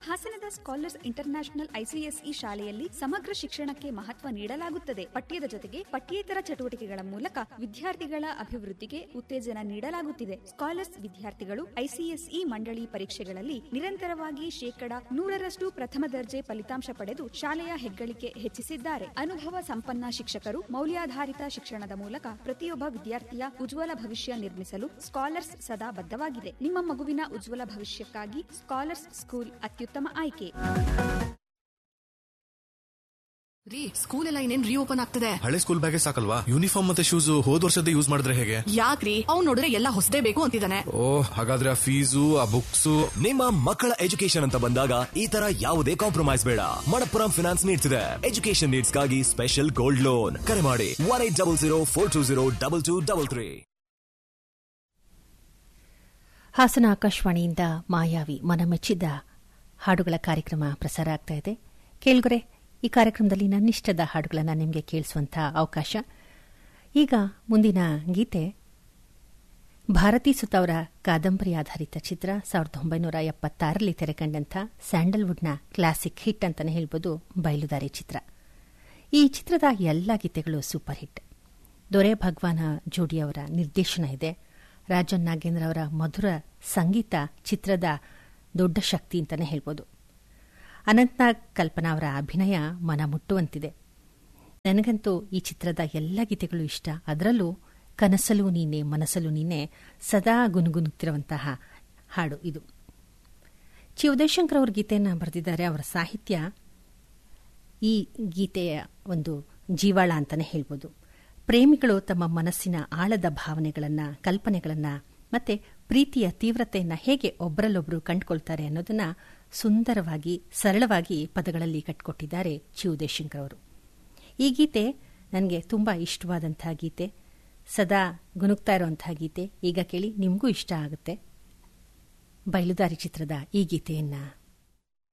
ಹಾಸನದ scholars international ICSE ಶಾಲೆಯಲ್ಲಿ ಸಮಗ್ರ ಶಿಕ್ಷಣಕ್ಕೆ ಮಹತ್ವ ನೀಡಲಾಗುತ್ತದೆ ಪಠ್ಯದ ಜೊತೆಗೆ ಪಠ್ಯೇತರ ಚಟುವಟಿಕೆಗಳ ಮೂಲಕ ವಿದ್ಯಾರ್ಥಿಗಳ ಅಭಿವೃದ್ಧಿಗೆ ಉತ್ತೇಜನ ನೀಡಲಾಗುತ್ತಿದೆ ಸ್ಕಾಲರ್ಸ್ ವಿದ್ಯಾರ್ಥಿಗಳು ಐಸಿಎಸ್ಇ ಮಂಡಳಿ ಪರೀಕ್ಷೆಗಳಲ್ಲಿ ನಿರಂತರವಾಗಿ ಶೇಕಡ ನೂರರಷ್ಟು ಪ್ರಥಮ ದರ್ಜೆ ಫಲಿತಾಂಶ ಪಡೆದು ಶಾಲೆಯ ಹೆಗ್ಗಳಿಕೆ ಹೆಚ್ಚಿಸಿದ್ದಾರೆ ಅನುಭವ ಸಂಪನ್ನ ಶಿಕ್ಷಕರು ಮೌಲ್ಯಾಧಾರಿತ ಶಿಕ್ಷಣದ ಮೂಲಕ ಪ್ರತಿಯೊಬ್ಬ ವಿದ್ಯಾರ್ಥಿಯ ಉಜ್ವಲ ಭವಿಷ್ಯ ನಿರ್ಮಿಸಲು ಸ್ಕಾಲರ್ಸ್ ಸದಾ ಬದ್ಧವಾಗಿದೆ ನಿಮ್ಮ ಮಗುವಿನ ಉಜ್ವಲ ಭವಿಷ್ಯಕ್ಕಾಗಿ ಸ್ಕಾಲರ್ಸ್ ಸ್ಕೂಲ್ ಅತ್ಯುತ್ತಮ ಆಯ್ಕೆ ರೀ ಸ್ಕೂಲ್ ಎಲ್ಲ ಇನ್ನೇನ್ ರೀಓಪನ್ ಆಗ್ತದೆ ಹಳೆ ಸ್ಕೂಲ್ ಬ್ಯಾಗೇ ಸಾಕಲ್ವಾ ಯೂನಿಫಾರ್ಮ್ ಮತ್ತೆ ಶೂಸ್ ಹೋದ್ ವರ್ಷದ ಯೂಸ್ ಮಾಡಿದ್ರೆ ಹೇಗೆ ಯಾಕ್ರಿ ಅವ್ನ್ ನೋಡಿದ್ರೆ ಎಲ್ಲ ಹೊಸದೇ ಬೇಕು ಅಂತಿದ್ದಾನೆ ಓ ಹಾಗಾದ್ರೆ ಆ ಫೀಸು ಆ ಬುಕ್ಸ್ ನಿಮ್ಮ ಮಕ್ಕಳ ಎಜುಕೇಶನ್ ಅಂತ ಬಂದಾಗ ಈ ತರ ಯಾವುದೇ ಕಾಂಪ್ರಮೈಸ್ ಬೇಡ ಮಣಪ್ಪುರಂ ಫಿನಾನ್ಸ್ ನೀಡ್ಸ್ ಇದೆ ಎಜುಕೇಶನ್ ನೀಡ್ಸ್ ಗಾಗಿ ಸ್ಪೆಷಲ್ ಗೋಲ್ಡ್ ಲೋನ್ ಕರೆ ಮಾಡಿ one eight double zero four two zero double two double three Hassan ಆಕಾಶವಾಣಿಯಿಂದ ಮಾಯಾವಿ ಮನಮೆಚ್ಚಿದ ಹಾಡುಗಳ ಕಾರ್ಯಕ್ರಮ ಪ್ರಸಾರ ಆಗ್ತಾ ಇದೆ ಕೇಳ್ಗೊರೆ ಈ ಕಾರ್ಯಕ್ರಮದಲ್ಲಿ ನನ್ನಿಷ್ಟದ ಹಾಡುಗಳನ್ನು ನಿಮಗೆ ಕೇಳಿಸುವಂಥ ಅವಕಾಶ ಈಗ ಮುಂದಿನ ಗೀತೆ ಭಾರತಿ ಸುತ್ ಅವರ ಕಾದಂಬರಿ ಆಧಾರಿತ ಚಿತ್ರ ಸಾವಿರದ ಒಂಬೈನೂರ ಎಪ್ಪತ್ತಾರರಲ್ಲಿ ತೆರೆಕಂಡಂಥ ಸ್ಯಾಂಡಲ್ವುಡ್ನ ಕ್ಲಾಸಿಕ್ ಹಿಟ್ ಅಂತಲೇ ಹೇಳ್ಬೋದು ಬಯಲುದಾರಿ ಚಿತ್ರ ಈ ಚಿತ್ರದ ಎಲ್ಲ ಗೀತೆಗಳು ಸೂಪರ್ ಹಿಟ್ ದೊರೆ ಭಗವಾನ ಜೋಡಿಯವರ ನಿರ್ದೇಶನ ಇದೆ ರಾಜನ್ ನಾಗೇಂದ್ರ ಅವರ ಮಧುರ ಸಂಗೀತ ಚಿತ್ರದ ದೊಡ್ಡ ಶಕ್ತಿ ಅಂತಲೇ ಹೇಳ್ಬೋದು ಅನಂತನಾಗ್ ಕಲ್ಪನಾ ಅವರ ಅಭಿನಯ ಮನ ಮುಟ್ಟುವಂತಿದೆ ನನಗಂತೂ ಈ ಚಿತ್ರದ ಎಲ್ಲ ಗೀತೆಗಳು ಇಷ್ಟ ಅದರಲ್ಲೂ ಕನಸಲು ನೀನೆ ಮನಸಲು ನೀನೆ ಸದಾ ಗುನುಗುನುತ್ತಿರುವಂತಹ ಹಾಡು ಇದು ಚಿ ಉದಯಶಂಕರ್ ಅವರು ಗೀತೆಯನ್ನು ಬರೆದಿದ್ದಾರೆ ಅವರ ಸಾಹಿತ್ಯ ಈ ಗೀತೆಯ ಒಂದು ಜೀವಾಳ ಅಂತಲೇ ಹೇಳ್ಬೋದು ಪ್ರೇಮಿಗಳು ತಮ್ಮ ಮನಸ್ಸಿನ ಆಳದ ಭಾವನೆಗಳನ್ನು ಕಲ್ಪನೆಗಳನ್ನು ಮತ್ತೆ ಪ್ರೀತಿಯ ತೀವ್ರತೆಯನ್ನು ಹೇಗೆ ಒಬ್ಬರಲ್ಲೊಬ್ಬರು ಕಂಡುಕೊಳ್ತಾರೆ ಅನ್ನೋದನ್ನ ಸುಂದರವಾಗಿ ಸರಳವಾಗಿ ಪದಗಳಲ್ಲಿ ಕಟ್ಕೊಟ್ಟಿದ್ದಾರೆ ಚಿ ಉದಯಶಂಕರ್ ಅವರು ಈ ಗೀತೆ ನನಗೆ ತುಂಬ ಇಷ್ಟವಾದಂತಹ ಗೀತೆ ಸದಾ ಗುನುಗ್ತಾ ಇರುವಂತಹ ಗೀತೆ ಈಗ ಕೇಳಿ ನಿಮಗೂ ಇಷ್ಟ ಆಗುತ್ತೆ ಬಯಲುದಾರಿ ಚಿತ್ರದ ಈ ಗೀತೆಯನ್ನು